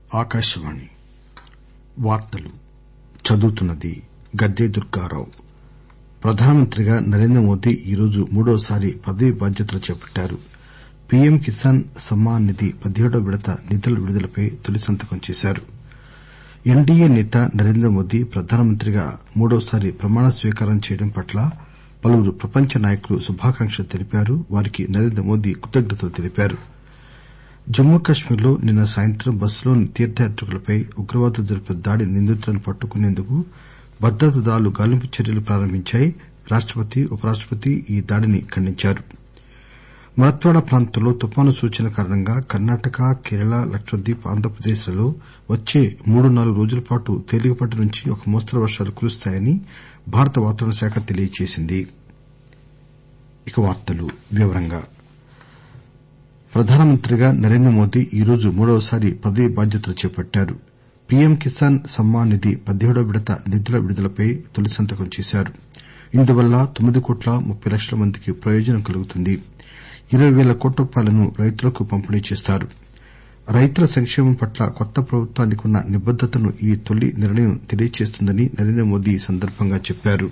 దుర్గారావు ప్రధానమంత్రిగా నరేంద్రమోదీ ఈరోజు మూడోసారి పదవీ బాధ్యతలు చేపట్టారు పీఎం కిసాన్ సమ్మాన్ నిధి పదిహేడో విడత నిధుల విడుదలపై తొలి సంతకం చేశారు ఎన్డీఏ నేత నరేంద్రమోదీ ప్రధానమంత్రిగా మూడోసారి ప్రమాణ స్వీకారం చేయడం పట్ల పలువురు ప్రపంచ నాయకులు శుభాకాంక్షలు తెలిపారు వారికి నరేంద్రమోదీ కృతజ్ఞతలు తెలిపారు జమ్మూ కశ్మీర్ లో నిన్న సాయంత్రం బస్సులోని తీర్థయాత్రికులపై ఉగ్రవాదులు జరిపిన దాడి నిందితులను పట్టుకునేందుకు భద్రతా దళాలు గాలింపు చర్యలు ప్రారంభించాయి రాష్టపతి ఉపరాష్టపతి ఈ దాడిని ఖండించారు మరత్వాడ ప్రాంతంలో తుపాను సూచన కారణంగా కర్నాటక కేరళ లక్షద్వీప్ ఆంధ్రప్రదేశ్ లలో వచ్చే మూడు నాలుగు రోజుల పాటు తేలికపాటి నుంచి ఒక మోస్తరు వర్షాలు కురుస్తాయని భారత వాతావరణ శాఖ తెలియజేసింది ప్రధానమంత్రిగా నరేంద్రమోదీ ఈరోజు మూడవసారి పదవీ బాధ్యతలు చేపట్టారు పీఎం కిసాన్ సమ్మాన్ నిధి పదిహేడో విడత నిధుల విడుదలపై తొలి సంతకం చేశారు ఇందువల్ల తొమ్మిది కోట్ల ముప్పై లక్షల మందికి ప్రయోజనం కలుగుతుంది ఇరవై పేల కోట్ల రూపాయలను రైతులకు పంపిణీ చేస్తారు రైతుల సంక్షేమం పట్ల కొత్త ప్రభుత్వానికి ఉన్న నిబద్దతను ఈ తొలి నిర్ణయం తెలియజేస్తుందని నరేంద్రమోదీ ఈ సందర్బంగా చెప్పారు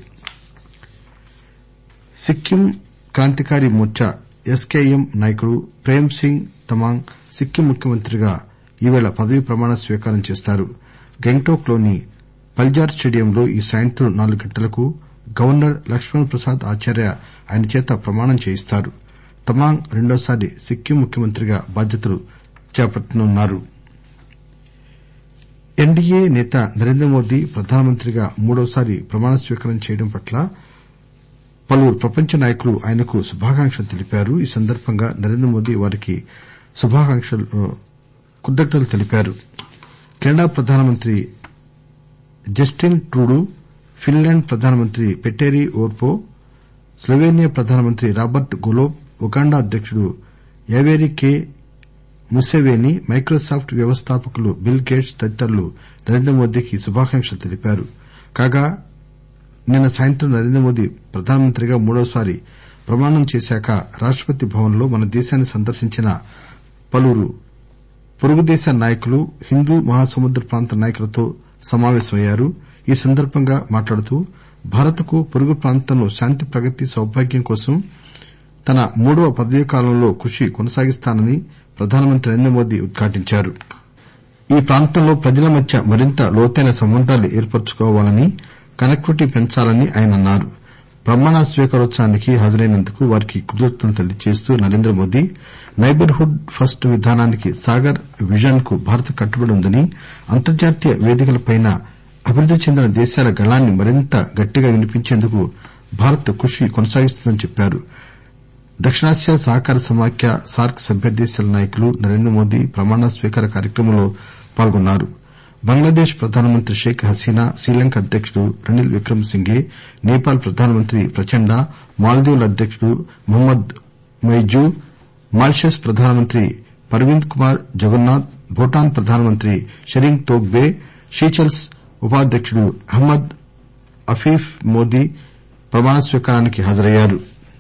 సిక్కిం క్రాంతికారి మోర్చా ఎస్కెఎం నాయకుడు ప్రేమ్ సింగ్ తమాంగ్ సిక్కిం ముఖ్యమంత్రిగా ఈరోజు పదవీ ప్రమాణ స్వీకారం చేస్తారు గంగ్టోక్ లోని పల్జార్ స్టేడియంలో ఈ సాయంత్రం నాలుగు గంటలకు గవర్నర్ లక్ష్మణ్ ప్రసాద్ ఆచార్య ఆయన చేత ప్రమాణం చేయిస్తారు తమాంగ్ రెండోసారి సిక్కిం ముఖ్యమంత్రిగా బాధ్యతలు చేపట్టనున్నారు ఎన్డీఏ నేత నరేంద్రమోదీ ప్రధానమంత్రిగా మూడోసారి ప్రమాణ స్వీకారం చేయడం పట్ల పలువురు ప్రపంచ నాయకులు ఆయనకు శుభాకాంక్షలు తెలిపారు ఈ సందర్బంగా నరేంద్రమోదీ వారికి కృతజ్ఞతలు తెలిపారు కెనడా ప్రధానమంత్రి జస్టిన్ ట్రూడూ ఫిన్లాండ్ ప్రధానమంత్రి పెటేరీ ఓర్పో స్లోవేనియా ప్రధానమంత్రి రాబర్ట్ గొలోబ్ ఉగాండా అధ్యకుడు యవేరీ కే ముసేవేనీ మైక్రోసాప్ట్ వ్యవస్థాపకులు బిల్ గేట్స్ తదితరులు నరేంద్రమోదీకి శుభాకాంక్షలు తెలిపారు కాగా నిన్న సాయంత్రం నరేంద్రమోదీ ప్రధానమంత్రిగా మూడోసారి ప్రమాణం చేశాక రాష్టపతి భవన్ లో మన దేశాన్ని సందర్శించిన పలువురు పొరుగు దేశాల నాయకులు హిందూ మహాసముద్ర ప్రాంత నాయకులతో సమావేశమయ్యారు ఈ సందర్బంగా మాట్లాడుతూ భారత్ కు పొరుగు ప్రాంతంలో శాంతి ప్రగతి సౌభాగ్యం కోసం తన మూడవ పదవీకాలంలో కృషి కొనసాగిస్తానని ప్రధానమంత్రి నరేంద్రమోదీ ఉద్ఘాటించారు ఈ ప్రాంతంలో ప్రజల మధ్య మరింత లోతైన సంబంధాలు ఏర్పరచుకోవాలని కనెక్టివిటీ పెంచాలని ఆయన అన్నారు ప్రమాణ స్వీకారోత్సవానికి హాజరైనందుకు వారికి కృతజ్ఞతలు తెలియజేస్తూ నరేంద్రమోదీ నైబర్ హుడ్ ఫస్ట్ విధానానికి సాగర్ విజన్ కు భారత్ కట్టుబడి ఉందని అంతర్జాతీయ వేదికలపై అభివృద్ది చెందిన దేశాల గళాన్ని మరింత గట్టిగా వినిపించేందుకు భారత్ కృషి కొనసాగిస్తుందని చెప్పారు దక్షిణాసియా సహకార సమాఖ్య సార్క్ సభ్య దేశాల నాయకులు నరేంద్రమోదీ ప్రమాణ స్వీకార కార్యక్రమంలో పాల్గొన్నారు బంగ్లాదేశ్ ప్రధానమంత్రి షేక్ హసీనా శ్రీలంక అధ్యకుడు రనిల్ విక్రమ్ సింఘే నేపాల్ ప్రధానమంత్రి ప్రచండ మాల్దీవుల అధ్యకుడు మహమ్మద్ మొయిజ్జూ మారిషస్ ప్రధానమంత్రి పర్వీంద్ కుమార్ జగన్నాథ్ భూటాన్ ప్రధానమంత్రి షెరింగ్ తోగ్బే సీషెల్స్ ఉపాధ్యకుడు అహ్మద్ అఫీఫ్ మోదీ ప్రమాణ స్వీకారానికి హాజరయ్యారు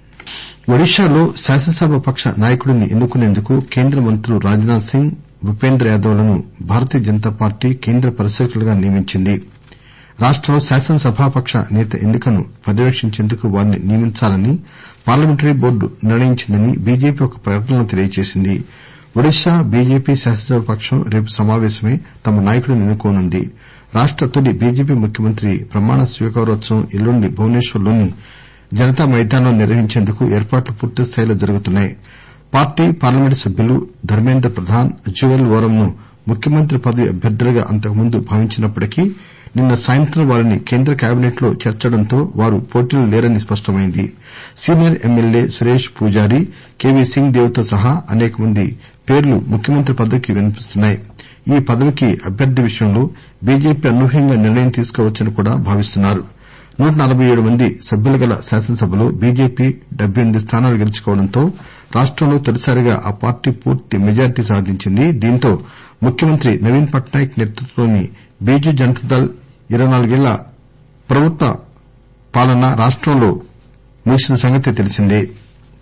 ఒడిశాలో శాసనసభాపక్ష నాయకుడిని ఎన్నుకునేందుకు కేంద్ర మంత్రులు రాజ్ నాథ్ సింగ్ భూపేంద్ర యాదవ్ లను భారతీయ జనతా పార్టీ కేంద్ర పరిశీలకులుగా నియమించింది రాష్టంలో శాసనసభాపక్ష నేత ఎన్నికను పర్యవేక్షించేందుకు వారిని నియమించాలని పార్లమెంటరీ బోర్డు నిర్ణయించిందని బీజేపీ ఒక ప్రకటనలో తెలియజేసింది ఒడిశా బీజేపీ శాసనసభాపక్షం రేపు సమావేశమై తమ నాయకుడిని ఎన్నుకోనుంది రాష్ట తొలి బీజేపీ ముఖ్యమంత్రి ప్రమాణ స్వీకారోత్సవం ఎల్లుండి భువనేశ్వర్ లోని జనతా మైదాన్ లో నిర్వహించేందుకు ఏర్పాట్లు పూర్తిస్థాయిలో జరుగుతున్నాయి పార్టీ పార్లమెంటు సభ్యులు ధర్మేంద్ర ప్రధాన్ జ్యువల్ ఓరం ను ముఖ్యమంత్రి పదవి అభ్యర్థులుగా అంతకుముందు భావించినప్పటికీ నిన్న సాయంత్రం వారిని కేంద్ర కేబినెట్ లో చేర్చడంతో వారు పోటీలో లేరని స్పష్టమైంది సీనియర్ ఎమ్మెల్యే సురేష్ పూజారి కెవి సింగ్ దేవ్ తో సహా అనేక మంది పేర్లు ముఖ్యమంత్రి పదవికి వినిపిస్తున్నాయి ఈ పదవికి అభ్యర్థి విషయంలో బీజేపీ అనూహ్యంగా నిర్ణయం తీసుకోవచ్చని కూడా భావిస్తున్నారు నూట నలబై ఏడు మంది సభ్యులు గల శాసనసభలో బీజేపీ డెబ్బై ఎనిమిది స్థానాలు గెలుచుకోవడంతో రాష్టంలో తొలిసారిగా ఆ పార్టీ పూర్తి మెజార్టీ సాధించింది దీంతో ముఖ్యమంత్రి నవీన్ పట్నాయక్ నేతృత్వంలోని బీజూ జనతాదళ్ ఇరవై నాలుగేళ్ల ప్రభుత్వ పాలన రాష్టంలో ముగిసిన సంగతి తెలిసిందే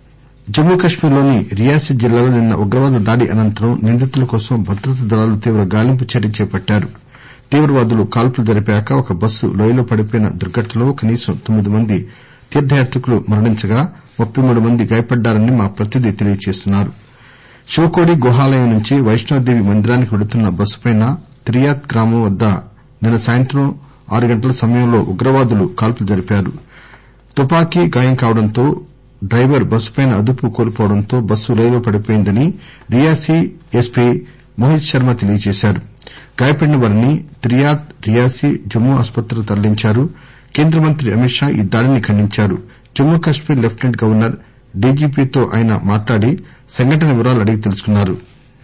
జమ్మూ కశ్మీర్ లోని రియాసీ జిల్లాలో నిన్న ఉగ్రవాద దాడి అనంతరం నిందితుల కోసం భద్రతా దళాలు తీవ్ర గాలింపు చర్య చేపట్టారు తీవ్రవాదులు కాల్పులు జరిపాక ఒక బస్సు లోయలో పడిపోయిన దుర్ఘటనలో కనీసం తొమ్మిది మంది తీర్థయాత్రికులు మరణించగా ముప్పై మూడు మంది గాయపడ్డారని మా ప్రతినిధి తెలియజేస్తున్నారు శివకోడి గుహాలయం నుంచి వైష్ణోదేవి మందిరానికి వెళుతున్న బస్సుపై తిరియాత్ గ్రామం వద్ద నిన్న సాయంత్రం ఆరు గంటల సమయంలో ఉగ్రవాదులు కాల్పులు జరిపారు తుపాకీ గాయం కావడంతో డ్రైవర్ బస్సుపై అదుపు కోల్పోవడంతో బస్సు లోయలో పడిపోయిందని రియాసీ ఎస్పీ మోహిత్ శర్మ తెలియజేశారు గాయపడిన వారిని తిరియాత్ రియాసీ జమ్మూ ఆసుపత్రులకు తరలించారు కేంద్ర మంత్రి అమిత్ షా ఈ దాడిని ఖండించారు జమ్మూ కశ్మీర్ లెప్టిసెంట్ గవర్నర్ డీజీపీతో ఆయన మాట్లాడి సంఘటన వివరాలు అడిగి తెలుసుకున్నారు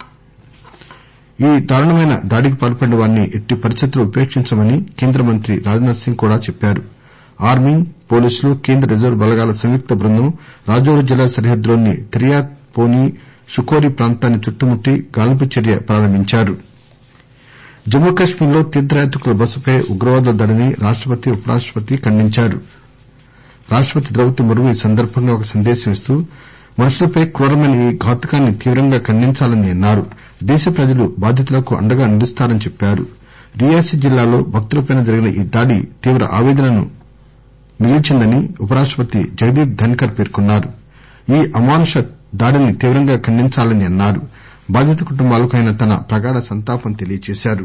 ఈ దారుణమైన దాడికి పాల్పడిన వారిని ఎట్టి పరిస్థితుల్లో ఉపేక్షించమని కేంద్ర మంత్రి రాజ్ నాథ్ సింగ్ కూడా చెప్పారు ఆర్మీ పోలీసులు కేంద్ర రిజర్వ్ బలగాల సంయుక్త బృందం రాజౌరి జిల్లా సరిహద్దులోని తిరియాత్ పోనీ షుకోరి ప్రాంతాన్ని చుట్టుముట్టి గాలింపు చర్య ప్రారంభించారు జమ్మూ కశ్మీర్ లో తీర్థయాత్రికుల బస్సుపై ఉగ్రవాదుల దాడిని రాష్టపతి ఉపరాష్టపతి ఖండించారు రాష్టపతి ద్రౌపది ముర్ము ఈ సందర్బంగా ఒక సందేశం ఇస్తూ మనుషులపై క్రూరమైన ఈ ఘాతుకాన్ని తీవ్రంగా ఖండించాలని అన్నారు దేశ ప్రజలు బాధితులకు అండగా నిలుస్తారని చెప్పారు రియాసీ జిల్లాలో భక్తులపై జరిగిన ఈ దాడి తీవ్ర ఆవేదనను మిగిల్చిందని ఉపరాష్టపతి జగదీప్ ధన్కర్ పేర్కొన్నారు ఈ అమానుష దాడిని తీవ్రంగా ఖండించాలని అన్నారు బాధిత కుటుంబాలకు ఆయన తన ప్రగాఢ సంతాపం తెలియజేశారు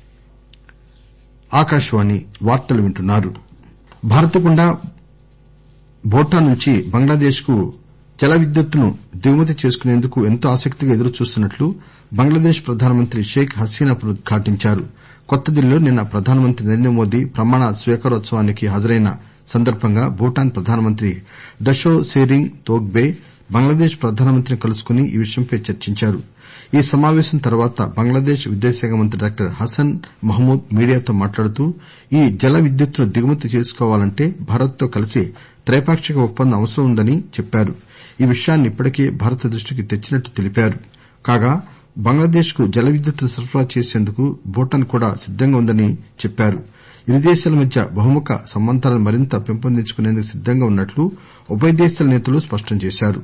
భారత్ గుండా భూటాన్ నుంచి బంగ్లాదేశ్ కు జల విద్యుత్తును దిగుమతి చేసుకునేందుకు ఎంతో ఆసక్తిగా ఎదురుచూస్తున్నట్లు బంగ్లాదేశ్ ప్రధానమంత్రి షేక్ హసీనా ఉద్ఘాటించారు కొత్తదిల్లీలో నిన్న ప్రధానమంత్రి నరేంద్రమోదీ ప్రమాణ స్వీకారోత్సవానికి హాజరైన సందర్బంగా భూటాన్ ప్రధానమంత్రి దషో సెరింగ్ తోగ్బే బంగ్లాదేశ్ ప్రధానమంత్రిని కలుసుకుని ఈ విషయంపై చర్చించారు ఈ సమావేశం తర్వాత బంగ్లాదేశ్ విదేశాంగ మంత్రి డాక్టర్ హసన్ మహమూద్ మీడియాతో మాట్లాడుతూ ఈ జల విద్యుత్తును దిగుమతి చేసుకోవాలంటే భారత్ తో కలిసి తైపాక్షిక ఒప్పందం అవసరం ఉందని చెప్పారు ఈ విషయాన్ని ఇప్పటికే భారత్ దృష్టికి తెచ్చినట్లు తెలిపారు కాగా బంగ్లాదేశ్ కు జల విద్యుత్తును సరఫరా చేసేందుకు భూటాన్ కూడా సిద్దంగా ఉందని చెప్పారు ఇరు దేశాల మధ్య బహుముఖ సంబంధాలను మరింత పెంపొందించుకునేందుకు సిద్దంగా ఉన్నట్లు ఉభయ దేశాల నేతలు స్పష్టం చేశారు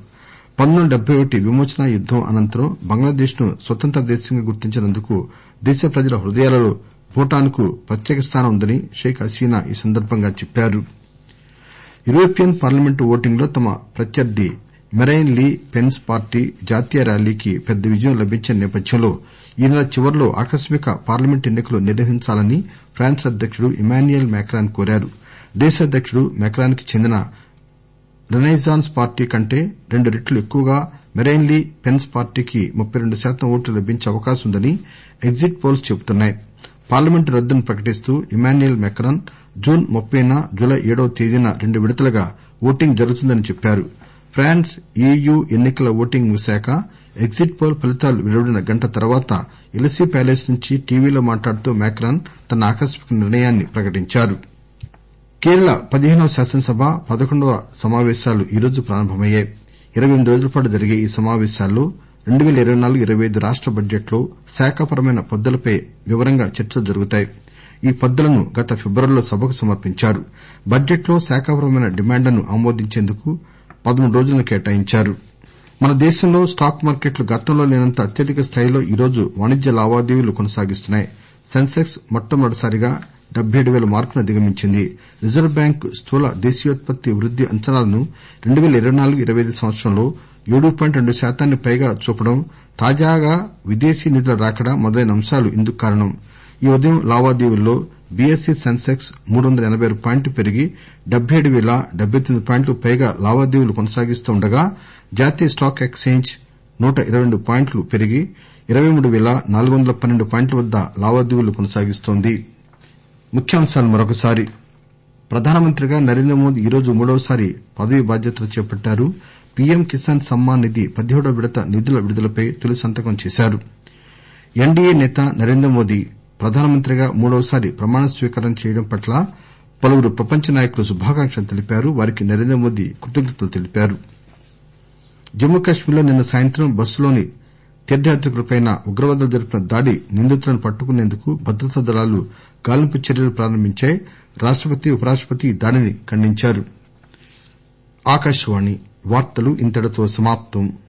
విమోచన యుద్దం అనంతరం బంగ్లాదేశ్ ను స్వతంత్ర దేశంగా గుర్తించినందుకు దేశ ప్రజల హృదయాలలో భూటాన్ కు ప్రత్యేక స్థానం ఉందని షేక్ హసీనా ఈ సందర్బంగా చెప్పారు యూరోపియన్ పార్లమెంటు ఓటింగ్ లో తమ ప్రత్యర్థి మెరైన్ లీ పెస్ పార్టీ జాతీయ ర్యాలీకి పెద్ద విజయం లభించిన నేపథ్యంలో ఈ నెల చివర్లో ఆకస్మిక పార్లమెంట్ ఎన్ని కలు నిర్వహించాలని ఫ్రాన్స్ అధ్యకుడు ఇమాన్యుయల్ మాక్రాన్ కోరారు దేశ అధ్యకుడు మాక్రాన్ కి చెందిన రెనైజాన్స్ పార్టీ కంటే రెండు రెట్లు ఎక్కువగా మెరైన్ లీ పెస్ పార్టీకి ముప్పై రెండు శాతం ఓట్లు లభించే అవకాశం ఉందని ఎగ్జిట్ పోల్స్ చెబుతున్నాయి పార్లమెంటు రద్దును ప్రకటిస్తూ ఇమాన్యుయల్ మాక్రాన్ జూన్ ముప్పైన జులై ఏడవ తేదీన రెండు విడతలుగా ఓటింగ్ జరుగుతుందని చెప్పారు ఫ్రాన్స్ ఇయు ఎన్ని కల ఓటింగ్ శాఖ ఎగ్జిట్ పోల్ ఫలితాలు వెలువడిన గంట తర్వాత ఎలిసీ ప్యాలెస్ నుంచి టీవీలో మాట్లాడుతూ మాక్రాన్ తన ఆకస్మిక నిర్ణయాన్ని ప్రకటించారు కేరళ పదిహేనవ శాసనసభ పదకొండవ సమావేశాలు ఈరోజు ప్రారంభమయ్యాయి ఇరవై ఎనిమిది రోజుల పాటు జరిగే ఈ సమావేశాల్లో రెండు పేల ఇరవై నాలుగు ఇరవై ఐదు రాష్ట బడ్జెట్ లో శాఖాపరమైన పద్దులపై వివరంగా చర్చలు జరుగుతాయి ఈ పద్దులను గత ఫిబ్రవరిలో సభకు సమర్పించారు బడ్జెట్ లో శాఖాపరమైన డిమాండ్లను ఆమోదించేందుకు పదమూడు రోజులను కేటాయించారు మన దేశంలో స్టాక్ మార్కెట్లు గతంలో లేనంత అత్యధిక స్థాయిలో ఈరోజు వాణిజ్య లావాదేవీలు కొనసాగిస్తున్నాయి సెన్సెక్స్ మొట్టమొదటిసారిగా డెబ్బై ఏడు పేల మార్కును అధిగమించింది రిజర్వ్ బ్యాంకు స్థూల దేశీయోత్పత్తి వృద్ది అంచనాలను రెండు పేల ఇరవై నాలుగు ఇరవై ఐదు సంవత్సరంలో ఏడు పాయింట్ రెండు శాతానికి పైగా చూపడం తాజాగా విదేశీ నిధుల రాకడ మొదలైన అంశాలు ఇందుకు కారణం ఈ ఉదయం లావాదేవీల్లో బీఎస్ఈ సెన్సెక్స్ మూడు వందల ఎనబై ఆరు పాయింట్లు పెరిగి డెబ్బై ఏడు పేల డెబ్బై తొమ్మిది పాయింట్లకు పైగా లావాదేవీలు కొనసాగిస్తుండగా జాతీయ స్టాక్ ఎక్సేంజ్ నూట ఇరవై రెండు పాయింట్లు పెరిగి ఇరవై మూడు పేల నాలుగు వందల పన్నెండు పాయింట్ల వద్ద లావాదేవీలు కొనసాగిస్తోంది ప్రధానమంత్రిగా నరేంద్రమోదీ ఈరోజు మూడవసారి పదవీ బాధ్యతలు చేపట్టారు పీఎం కిసాన్ సమ్మాన్ నిధి పదిహేడవ విడత నిధుల విడుదలపై తొలి సంతకం చేశారు ఎన్డీఏ నేత నరేంద్రమోదీ ప్రధానమంత్రిగా మూడవసారి ప్రమాణ స్వీకారం చేయడం పట్ల పలువురు ప్రపంచ నాయకులు శుభాకాంక్షలు తెలిపారు వారికి నరేంద్రమోదీ కృతజ్ఞతలు తెలిపారు జమ్మూ కశ్మీర్ లో నిన్న సాయంత్రం బస్సులోని తీర్థయాత్రికులపై ఉగ్రవాదులు జరిపిన దాడి నిందితులను పట్టుకునేందుకు భద్రతా దళాలు గాలింపు చర్యలు ప్రారంభించాయి రాష్టపతి ఉపరాష్టపతి ఈ దాడిని ఖండించారు వార్తలు ఇంతటితో సమాప్తం